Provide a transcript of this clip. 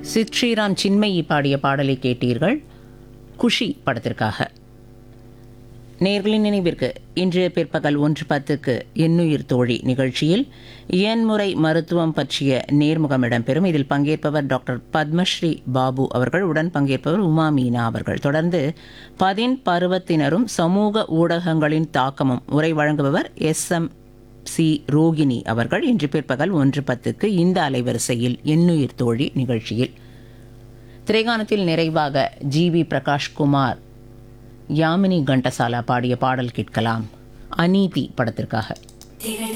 சித் ஸ்ரீராம் சின்மயி பாடிய பாடலை கேட்டீர்கள் குஷி படத்திற்காக நேர்களின் நினைவிற்கு இன்று பிற்பகல் ஒன்று பத்துக்கு எண்ணுயிர் தோழி நிகழ்ச்சியில் இயன்முறை மருத்துவம் பற்றிய நேர்முகம் இடம்பெறும் இதில் பங்கேற்பவர் டாக்டர் பத்மஸ்ரீ பாபு அவர்கள் உடன் பங்கேற்பவர் உமா மீனா அவர்கள் தொடர்ந்து பதின் பருவத்தினரும் சமூக ஊடகங்களின் தாக்கமும் உரை வழங்குபவர் எஸ் எம் சி ரோகிணி அவர்கள் இன்று பிற்பகல் ஒன்று பத்துக்கு இந்த அலைவரிசையில் எண்ணுயிர் தோழி நிகழ்ச்சியில் திரைகானத்தில் நிறைவாக ஜி வி பிரகாஷ்குமார் யாமினி கண்டசாலா பாடிய பாடல் கேட்கலாம் அநீதி படத்திற்காக